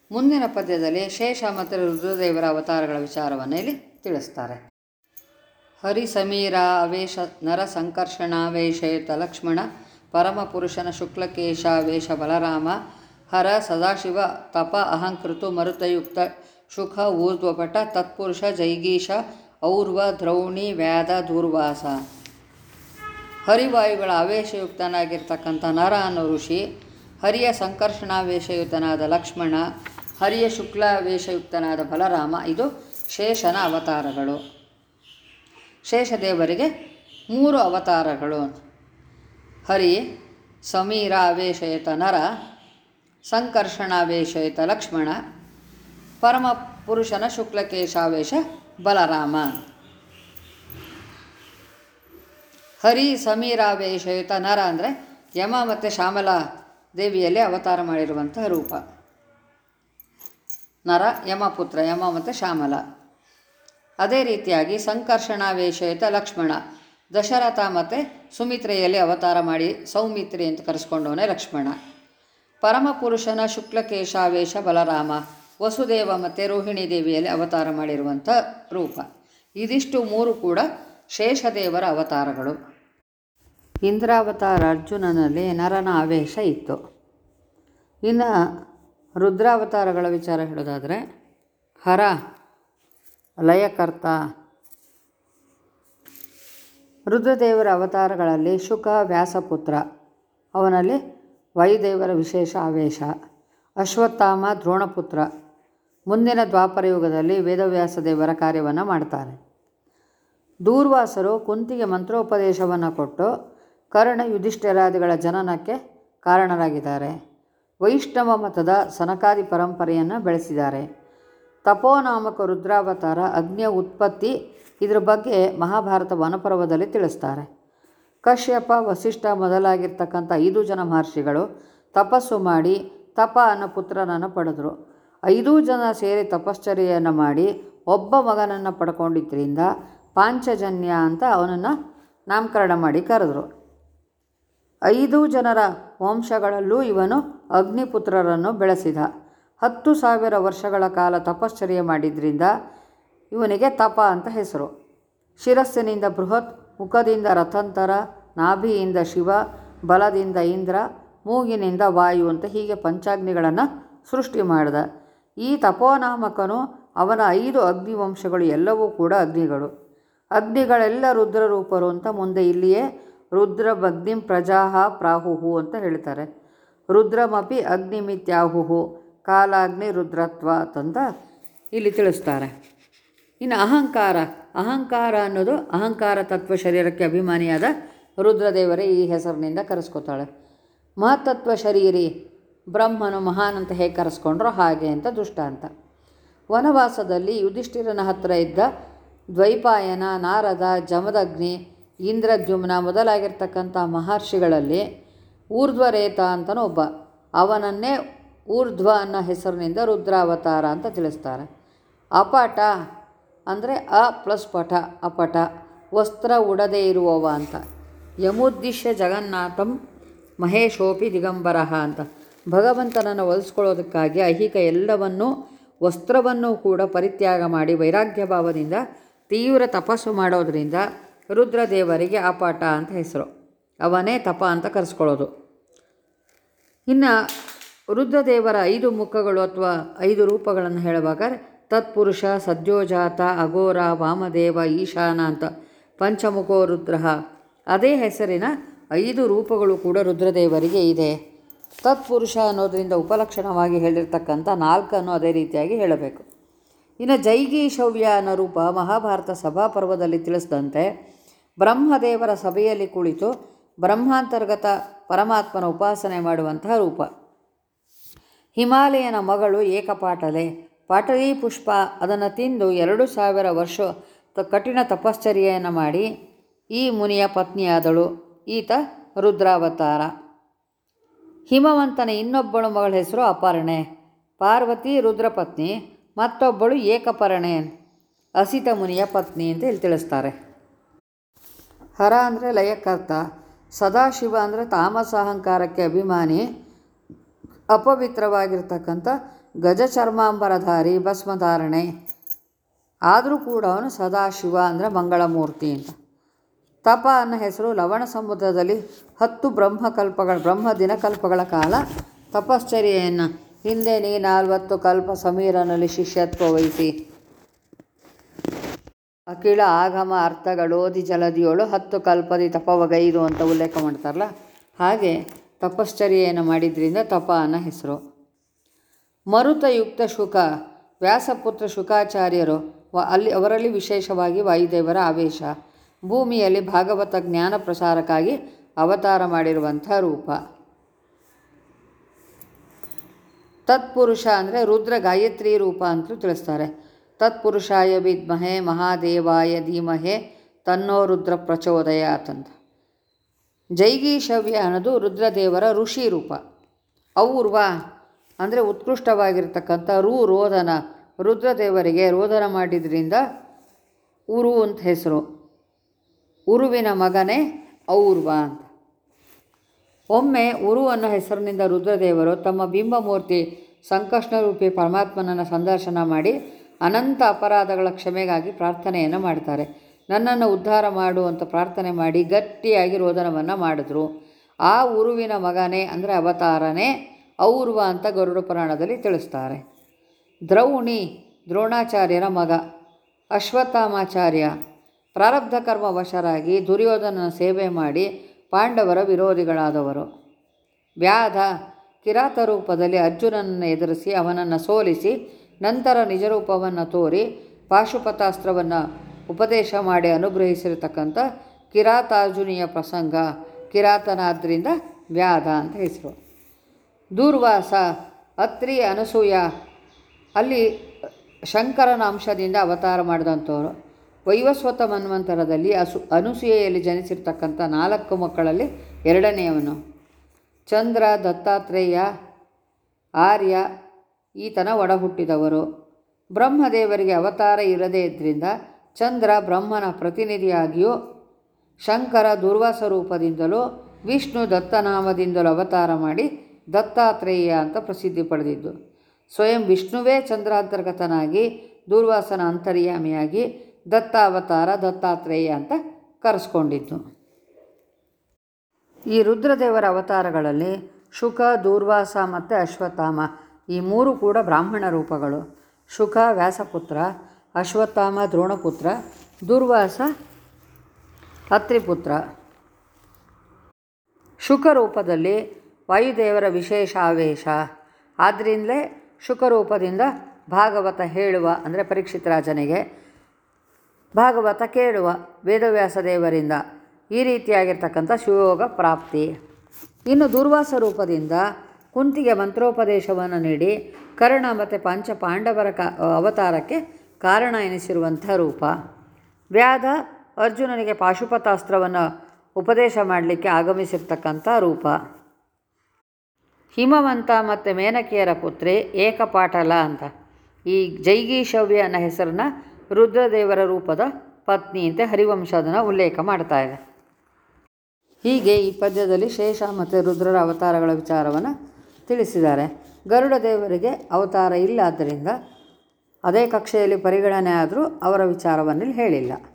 ಮುಂದಿನ ಪದ್ಯದಲ್ಲಿ ಶೇಷ ಮತ್ತು ರುದ್ರದೇವರ ಅವತಾರಗಳ ವಿಚಾರವನ್ನು ಇಲ್ಲಿ ತಿಳಿಸ್ತಾರೆ ಹರಿ ಸಮೀರ ಅವೇಶ ನರ ಸಂಕರ್ಷಣಾವೇಶಯುತ ಲಕ್ಷ್ಮಣ ಪರಮಪುರುಷನ ಶುಕ್ಲಕೇಶ ವೇಷ ಬಲರಾಮ ಹರ ಸದಾಶಿವ ತಪ ಅಹಂಕೃತು ಮರುತಯುಕ್ತ ಶುಖ ಊರ್ಧ್ವಪಟ ತತ್ಪುರುಷ ಜೈಗೀಶ ಔರ್ವ ದ್ರೌಣಿ ವ್ಯಾಧ ದೂರ್ವಾಸ ಹರಿವಾಯುಗಳ ಆವೇಶಯುಕ್ತನಾಗಿರ್ತಕ್ಕಂಥ ನರ ಅನ್ನೋ ಋಷಿ ಹರಿಯ ಸಂಕರ್ಷಣಾವೇಶಯುತನಾದ ಲಕ್ಷ್ಮಣ ಹರಿಯ ಶುಕ್ಲಾವೇಶಯುಕ್ತನಾದ ಬಲರಾಮ ಇದು ಶೇಷನ ಅವತಾರಗಳು ಶೇಷದೇವರಿಗೆ ಮೂರು ಅವತಾರಗಳು ಹರಿ ಸಮೀರ ಆವೇಶಯುತ ನರ ಸಂಕರ್ಷಣಾವೇಶಯುತ ಲಕ್ಷ್ಮಣ ಪರಮ ಪುರುಷನ ಶುಕ್ಲಕೇಶಾವೇಶ ಬಲರಾಮ ಹರಿ ಸಮೀರಾವೇಶಯುತ ನರ ಅಂದರೆ ಯಮ ಮತ್ತು ಶ್ಯಾಮಲ ದೇವಿಯಲ್ಲಿ ಅವತಾರ ಮಾಡಿರುವಂತಹ ರೂಪ ನರ ಯಮಪುತ್ರ ಯಮ ಮತ್ತು ಶ್ಯಾಮಲ ಅದೇ ರೀತಿಯಾಗಿ ಸಂಕರ್ಷಣಾವೇಶಯುತ ಲಕ್ಷ್ಮಣ ದಶರಥ ಮತ್ತು ಸುಮಿತ್ರೆಯಲ್ಲಿ ಅವತಾರ ಮಾಡಿ ಸೌಮಿತ್ರಿ ಅಂತ ಕರೆಸ್ಕೊಂಡವನೇ ಲಕ್ಷ್ಮಣ ಪರಮಪುರುಷನ ಶುಕ್ಲಕೇಶಾವೇಶ ಬಲರಾಮ ವಸುದೇವ ಮತ್ತು ರೋಹಿಣಿ ದೇವಿಯಲ್ಲಿ ಅವತಾರ ಮಾಡಿರುವಂಥ ರೂಪ ಇದಿಷ್ಟು ಮೂರು ಕೂಡ ಶೇಷದೇವರ ಅವತಾರಗಳು ಇಂದ್ರಾವತಾರ ಅರ್ಜುನನಲ್ಲಿ ನರನ ಆವೇಶ ಇತ್ತು ಇನ್ನು ರುದ್ರಾವತಾರಗಳ ವಿಚಾರ ಹೇಳೋದಾದರೆ ಹರ ಲಯಕರ್ತ ರುದ್ರದೇವರ ಅವತಾರಗಳಲ್ಲಿ ಶುಕ ವ್ಯಾಸಪುತ್ರ ಅವನಲ್ಲಿ ವಾಯುದೇವರ ವಿಶೇಷ ಆವೇಶ ಅಶ್ವತ್ಥಾಮ ದ್ರೋಣಪುತ್ರ ಮುಂದಿನ ದ್ವಾಪರ ಯುಗದಲ್ಲಿ ವೇದವ್ಯಾಸ ದೇವರ ಕಾರ್ಯವನ್ನು ಮಾಡ್ತಾರೆ ದೂರ್ವಾಸರು ಕುಂತಿಗೆ ಮಂತ್ರೋಪದೇಶವನ್ನು ಕೊಟ್ಟು ಕರ್ಣ ಯುಧಿಷ್ಠಿರಾದಿಗಳ ಜನನಕ್ಕೆ ಕಾರಣರಾಗಿದ್ದಾರೆ ವೈಷ್ಣವ ಮತದ ಸನಕಾದಿ ಪರಂಪರೆಯನ್ನು ಬೆಳೆಸಿದ್ದಾರೆ ತಪೋನಾಮಕ ರುದ್ರಾವತಾರ ಅಗ್ನಿಯ ಉತ್ಪತ್ತಿ ಇದ್ರ ಬಗ್ಗೆ ಮಹಾಭಾರತ ವನಪರ್ವದಲ್ಲಿ ತಿಳಿಸ್ತಾರೆ ಕಶ್ಯಪ ವಸಿಷ್ಠ ಮೊದಲಾಗಿರ್ತಕ್ಕಂಥ ಐದು ಜನ ಮಹರ್ಷಿಗಳು ತಪಸ್ಸು ಮಾಡಿ ತಪ ಅನ್ನೋ ಪುತ್ರನನ್ನು ಪಡೆದರು ಐದೂ ಜನ ಸೇರಿ ತಪಶ್ಚರ್ಯೆಯನ್ನು ಮಾಡಿ ಒಬ್ಬ ಮಗನನ್ನು ಪಡ್ಕೊಂಡಿದ್ದರಿಂದ ಪಾಂಚಜನ್ಯ ಅಂತ ಅವನನ್ನು ನಾಮಕರಣ ಮಾಡಿ ಕರೆದರು ಐದು ಜನರ ವಂಶಗಳಲ್ಲೂ ಇವನು ಅಗ್ನಿಪುತ್ರರನ್ನು ಬೆಳೆಸಿದ ಹತ್ತು ಸಾವಿರ ವರ್ಷಗಳ ಕಾಲ ತಪಶ್ಚರ್ಯ ಮಾಡಿದ್ರಿಂದ ಇವನಿಗೆ ತಪ ಅಂತ ಹೆಸರು ಶಿರಸ್ಸಿನಿಂದ ಬೃಹತ್ ಮುಖದಿಂದ ರಥಂತರ ನಾಭಿಯಿಂದ ಶಿವ ಬಲದಿಂದ ಇಂದ್ರ ಮೂಗಿನಿಂದ ವಾಯು ಅಂತ ಹೀಗೆ ಪಂಚಾಗ್ನಿಗಳನ್ನು ಸೃಷ್ಟಿ ಮಾಡಿದ ಈ ತಪೋನಾಮಕನು ಅವನ ಐದು ಅಗ್ನಿವಂಶಗಳು ಎಲ್ಲವೂ ಕೂಡ ಅಗ್ನಿಗಳು ಅಗ್ನಿಗಳೆಲ್ಲ ರುದ್ರರೂಪರು ಅಂತ ಮುಂದೆ ಇಲ್ಲಿಯೇ ರುದ್ರ ಭಗ್ನಿಂ ಪ್ರಜಾಹ ಪ್ರಾಹುಹು ಅಂತ ಹೇಳ್ತಾರೆ ರುದ್ರಮಪಿ ಅಗ್ನಿಮಿತ್ಯಾಹುಹು ಕಾಲಾಗ್ನಿ ರುದ್ರತ್ವ ಅಂತ ಇಲ್ಲಿ ತಿಳಿಸ್ತಾರೆ ಇನ್ನು ಅಹಂಕಾರ ಅಹಂಕಾರ ಅನ್ನೋದು ಅಹಂಕಾರ ತತ್ವ ಶರೀರಕ್ಕೆ ಅಭಿಮಾನಿಯಾದ ರುದ್ರದೇವರೇ ಈ ಹೆಸರಿನಿಂದ ಕರೆಸ್ಕೊತಾಳೆ ಮಹತ್ತತ್ವ ಶರೀರಿ ಬ್ರಹ್ಮನು ಮಹಾನ್ ಅಂತ ಹೇಗೆ ಕರೆಸ್ಕೊಂಡ್ರೋ ಹಾಗೆ ಅಂತ ದೃಷ್ಟಾಂತ ವನವಾಸದಲ್ಲಿ ಯುಧಿಷ್ಠಿರನ ಹತ್ತಿರ ಇದ್ದ ದ್ವೈಪಾಯನ ನಾರದ ಜಮದಗ್ನಿ ಇಂದ್ರದ್ಯುಮ್ನ ಮೊದಲಾಗಿರ್ತಕ್ಕಂಥ ಮಹರ್ಷಿಗಳಲ್ಲಿ ಊರ್ಧ್ವರೇತ ಅಂತನೂ ಒಬ್ಬ ಅವನನ್ನೇ ಊರ್ಧ್ವ ಅನ್ನೋ ಹೆಸರಿನಿಂದ ರುದ್ರಾವತಾರ ಅಂತ ತಿಳಿಸ್ತಾರೆ ಅಪಟ ಅಂದರೆ ಅ ಪ್ಲಸ್ ಪಟ ಅಪಟ ವಸ್ತ್ರ ಉಡದೇ ಇರುವವ ಅಂತ ಯಮುದ್ದಿಶ್ಯ ಜಗನ್ನಾಥಂ ಮಹೇಶೋಪಿ ದಿಗಂಬರಹ ಅಂತ ಭಗವಂತನನ್ನು ಒಲಿಸ್ಕೊಳ್ಳೋದಕ್ಕಾಗಿ ಐಹಿಕ ಎಲ್ಲವನ್ನೂ ವಸ್ತ್ರವನ್ನು ಕೂಡ ಪರಿತ್ಯಾಗ ಮಾಡಿ ವೈರಾಗ್ಯ ಭಾವದಿಂದ ತೀವ್ರ ತಪಸ್ಸು ಮಾಡೋದರಿಂದ ರುದ್ರದೇವರಿಗೆ ಅಪಾಟ ಅಂತ ಹೆಸರು ಅವನೇ ತಪ ಅಂತ ಕರೆಸ್ಕೊಳ್ಳೋದು ಇನ್ನು ರುದ್ರದೇವರ ಐದು ಮುಖಗಳು ಅಥವಾ ಐದು ರೂಪಗಳನ್ನು ಹೇಳುವಾಗ ತತ್ಪುರುಷ ಸದ್ಯೋಜಾತ ಅಘೋರ ವಾಮದೇವ ಈಶಾನ ಅಂತ ಪಂಚಮುಖೋ ರುದ್ರ ಅದೇ ಹೆಸರಿನ ಐದು ರೂಪಗಳು ಕೂಡ ರುದ್ರದೇವರಿಗೆ ಇದೆ ತತ್ಪುರುಷ ಅನ್ನೋದರಿಂದ ಉಪಲಕ್ಷಣವಾಗಿ ಹೇಳಿರ್ತಕ್ಕಂಥ ನಾಲ್ಕನ್ನು ಅದೇ ರೀತಿಯಾಗಿ ಹೇಳಬೇಕು ಇನ್ನು ಜೈಗೀಶವ್ಯ ಅನ್ನೋ ರೂಪ ಮಹಾಭಾರತ ಸಭಾಪರ್ವದಲ್ಲಿ ತಿಳಿಸಿದಂತೆ ಬ್ರಹ್ಮದೇವರ ಸಭೆಯಲ್ಲಿ ಕುಳಿತು ಬ್ರಹ್ಮಾಂತರ್ಗತ ಪರಮಾತ್ಮನ ಉಪಾಸನೆ ಮಾಡುವಂತಹ ರೂಪ ಹಿಮಾಲಯನ ಮಗಳು ಏಕಪಾಟಲೆ ಪಾಟಲಿ ಪುಷ್ಪ ಅದನ್ನು ತಿಂದು ಎರಡು ಸಾವಿರ ವರ್ಷ ತ ಕಠಿಣ ತಪಶ್ಚರ್ಯೆಯನ್ನು ಮಾಡಿ ಈ ಮುನಿಯ ಪತ್ನಿಯಾದಳು ಈತ ರುದ್ರಾವತಾರ ಹಿಮವಂತನ ಇನ್ನೊಬ್ಬಳು ಮಗಳ ಹೆಸರು ಅಪರ್ಣೆ ಪಾರ್ವತಿ ರುದ್ರಪತ್ನಿ ಮತ್ತೊಬ್ಬಳು ಏಕಪರ್ಣೆ ಅಸಿತ ಮುನಿಯ ಪತ್ನಿ ಅಂತ ಇಲ್ಲಿ ತಿಳಿಸ್ತಾರೆ ಹರ ಅಂದರೆ ಲಯಕರ್ತ ಸದಾಶಿವ ಅಂದರೆ ತಾಮಸ ಅಹಂಕಾರಕ್ಕೆ ಅಭಿಮಾನಿ ಅಪವಿತ್ರವಾಗಿರ್ತಕ್ಕಂಥ ಗಜ ಚರ್ಮಾಂಬರಧಾರಿ ಭಸ್ಮಧಾರಣೆ ಆದರೂ ಕೂಡ ಅವನು ಸದಾಶಿವ ಅಂದರೆ ಮಂಗಳಮೂರ್ತಿ ಅಂತ ತಪ ಅನ್ನೋ ಹೆಸರು ಲವಣ ಸಮುದ್ರದಲ್ಲಿ ಹತ್ತು ಬ್ರಹ್ಮಕಲ್ಪಗಳ ಬ್ರಹ್ಮ ದಿನಕಲ್ಪಗಳ ಕಾಲ ತಪಶ್ಚರ್ಯೆಯನ್ನು ಹಿಂದೆ ನೀ ನಲ್ವತ್ತು ಕಲ್ಪ ಸಮೀರನಲ್ಲಿ ಶಿಷ್ಯತ್ವ ವಹಿಸಿ ಅಖಿಳ ಆಗಮ ಅರ್ಥಗಳೋದಿ ಜಲದಿಯೋಳು ಹತ್ತು ಕಲ್ಪದಿ ತಪವಗೈದು ಅಂತ ಉಲ್ಲೇಖ ಮಾಡ್ತಾರಲ್ಲ ಹಾಗೆ ತಪಶ್ಚರ್ಯೆಯನ್ನು ಮಾಡಿದ್ರಿಂದ ತಪ ಅನ್ನೋ ಹೆಸರು ಮರುತಯುಕ್ತ ಶುಕ ವ್ಯಾಸಪುತ್ರ ಶುಕಾಚಾರ್ಯರು ವ ಅಲ್ಲಿ ಅವರಲ್ಲಿ ವಿಶೇಷವಾಗಿ ವಾಯುದೇವರ ಆವೇಶ ಭೂಮಿಯಲ್ಲಿ ಭಾಗವತ ಜ್ಞಾನ ಪ್ರಸಾರಕ್ಕಾಗಿ ಅವತಾರ ಮಾಡಿರುವಂಥ ರೂಪ ತತ್ಪುರುಷ ಅಂದರೆ ರುದ್ರ ಗಾಯತ್ರಿ ರೂಪ ಅಂತಲೂ ತಿಳಿಸ್ತಾರೆ ತತ್ಪುರುಷಾಯ ವಿದ್ಮಹೆ ಮಹಾದೇವಾಯ ಧೀಮಹೆ ತನ್ನೋ ರುದ್ರ ಪ್ರಚೋದಯಾತ್ ಅಂತ ಜೈಗೀಶವ್ಯ ಅನ್ನೋದು ರುದ್ರದೇವರ ಋಷಿ ರೂಪ ಔರ್ವ ಅಂದರೆ ಉತ್ಕೃಷ್ಟವಾಗಿರ್ತಕ್ಕಂಥ ರು ರೋದನ ರುದ್ರದೇವರಿಗೆ ರೋದನ ಮಾಡಿದ್ರಿಂದ ಉರು ಅಂತ ಹೆಸರು ಉರುವಿನ ಮಗನೇ ಔರ್ವ ಅಂತ ಒಮ್ಮೆ ಉರು ಅನ್ನೋ ಹೆಸರಿನಿಂದ ರುದ್ರದೇವರು ತಮ್ಮ ಬಿಂಬಮೂರ್ತಿ ಸಂಕಷ್ಣರೂಪಿ ಪರಮಾತ್ಮನನ್ನು ಸಂದರ್ಶನ ಮಾಡಿ ಅನಂತ ಅಪರಾಧಗಳ ಕ್ಷಮೆಗಾಗಿ ಪ್ರಾರ್ಥನೆಯನ್ನು ಮಾಡ್ತಾರೆ ನನ್ನನ್ನು ಉದ್ಧಾರ ಮಾಡು ಅಂತ ಪ್ರಾರ್ಥನೆ ಮಾಡಿ ಗಟ್ಟಿಯಾಗಿ ರೋದನವನ್ನು ಮಾಡಿದ್ರು ಆ ಉರುವಿನ ಮಗನೇ ಅಂದರೆ ಅವತಾರನೇ ಔರ್ವ ಅಂತ ಗರುಡ ಪುರಾಣದಲ್ಲಿ ತಿಳಿಸ್ತಾರೆ ದ್ರೌಣಿ ದ್ರೋಣಾಚಾರ್ಯರ ಮಗ ಅಶ್ವತ್ಥಾಮಾಚಾರ್ಯ ಪ್ರಾರಬ್ಧ ಕರ್ಮ ವಶರಾಗಿ ದುರ್ಯೋಧನನ ಸೇವೆ ಮಾಡಿ ಪಾಂಡವರ ವಿರೋಧಿಗಳಾದವರು ವ್ಯಾಧ ಕಿರಾತ ರೂಪದಲ್ಲಿ ಅರ್ಜುನನನ್ನು ಎದುರಿಸಿ ಅವನನ್ನು ಸೋಲಿಸಿ ನಂತರ ನಿಜರೂಪವನ್ನು ತೋರಿ ಪಾಶುಪತಾಸ್ತ್ರವನ್ನು ಉಪದೇಶ ಮಾಡಿ ಅನುಗ್ರಹಿಸಿರತಕ್ಕಂಥ ಕಿರಾತಾರ್ಜುನಿಯ ಪ್ರಸಂಗ ಕಿರಾತನಾದ್ರಿಂದ ವ್ಯಾಧ ಅಂತ ಹೆಸರು ದೂರ್ವಾಸ ಅತ್ರಿ ಅನಸೂಯ ಅಲ್ಲಿ ಶಂಕರನ ಅಂಶದಿಂದ ಅವತಾರ ಮಾಡಿದಂಥವ್ರು ವೈವಸ್ವತ ಮನ್ವಂತರದಲ್ಲಿ ಅಸು ಅನುಸೂಯೆಯಲ್ಲಿ ಜನಿಸಿರ್ತಕ್ಕಂಥ ನಾಲ್ಕು ಮಕ್ಕಳಲ್ಲಿ ಎರಡನೆಯವನು ಚಂದ್ರ ದತ್ತಾತ್ರೇಯ ಆರ್ಯ ಈತನ ಒಡ ಹುಟ್ಟಿದವರು ಬ್ರಹ್ಮದೇವರಿಗೆ ಅವತಾರ ಇರದೇ ಇದ್ದರಿಂದ ಚಂದ್ರ ಬ್ರಹ್ಮನ ಪ್ರತಿನಿಧಿಯಾಗಿಯೂ ಶಂಕರ ದುರ್ವಾಸ ರೂಪದಿಂದಲೂ ವಿಷ್ಣು ದತ್ತನಾಮದಿಂದಲೂ ಅವತಾರ ಮಾಡಿ ದತ್ತಾತ್ರೇಯ ಅಂತ ಪ್ರಸಿದ್ಧಿ ಪಡೆದಿದ್ದು ಸ್ವಯಂ ವಿಷ್ಣುವೇ ಚಂದ್ರಾಂತರ್ಗತನಾಗಿ ದೂರ್ವಾಸನ ಅಂತರ್ಯಾಮಿಯಾಗಿ ದತ್ತಾವತಾರ ದತ್ತಾತ್ರೇಯ ಅಂತ ಕರೆಸ್ಕೊಂಡಿದ್ದು ಈ ರುದ್ರದೇವರ ಅವತಾರಗಳಲ್ಲಿ ಶುಕ ದೂರ್ವಾಸ ಮತ್ತು ಅಶ್ವತ್ಥಾಮ ಈ ಮೂರು ಕೂಡ ಬ್ರಾಹ್ಮಣ ರೂಪಗಳು ಶುಕ ವ್ಯಾಸಪುತ್ರ ಅಶ್ವತ್ಥಾಮ ದ್ರೋಣಪುತ್ರ ದುರ್ವಾಸ ಅತ್ರಿಪುತ್ರ ಶುಕ ರೂಪದಲ್ಲಿ ವಾಯುದೇವರ ವಿಶೇಷ ಆವೇಶ ಆದ್ದರಿಂದಲೇ ಶುಕರೂಪದಿಂದ ಭಾಗವತ ಹೇಳುವ ಅಂದರೆ ಪರೀಕ್ಷಿತ ರಾಜನಿಗೆ ಭಾಗವತ ಕೇಳುವ ವೇದವ್ಯಾಸ ದೇವರಿಂದ ಈ ರೀತಿಯಾಗಿರ್ತಕ್ಕಂಥ ಶಿವಯೋಗ ಪ್ರಾಪ್ತಿ ಇನ್ನು ದುರ್ವಾಸ ರೂಪದಿಂದ ಕುಂತಿಗೆ ಮಂತ್ರೋಪದೇಶವನ್ನು ನೀಡಿ ಕರ್ಣ ಮತ್ತು ಪಂಚ ಪಾಂಡವರ ಕ ಅವತಾರಕ್ಕೆ ಕಾರಣ ಎನಿಸಿರುವಂಥ ರೂಪ ವ್ಯಾಧ ಅರ್ಜುನನಿಗೆ ಪಾಶುಪತಾಸ್ತ್ರವನ್ನು ಉಪದೇಶ ಮಾಡಲಿಕ್ಕೆ ಆಗಮಿಸಿರ್ತಕ್ಕಂಥ ರೂಪ ಹಿಮವಂತ ಮತ್ತು ಮೇನಕೆಯರ ಪುತ್ರಿ ಏಕಪಾಟಲ ಅಂತ ಈ ಜೈಗೀಶವ್ಯ ಅನ್ನೋ ಹೆಸರನ್ನ ರುದ್ರದೇವರ ರೂಪದ ಪತ್ನಿ ಅಂತ ಹರಿವಂಶದನ ಉಲ್ಲೇಖ ಮಾಡ್ತಾ ಇದೆ ಹೀಗೆ ಈ ಪದ್ಯದಲ್ಲಿ ಶೇಷ ಮತ್ತು ರುದ್ರರ ಅವತಾರಗಳ ವಿಚಾರವನ್ನು ತಿಳಿಸಿದ್ದಾರೆ ಗರುಡ ದೇವರಿಗೆ ಅವತಾರ ಇಲ್ಲ ಆದ್ದರಿಂದ ಅದೇ ಕಕ್ಷೆಯಲ್ಲಿ ಪರಿಗಣನೆ ಆದರೂ ಅವರ ವಿಚಾರವನ್ನು ಇಲ್ಲಿ ಹೇಳಿಲ್ಲ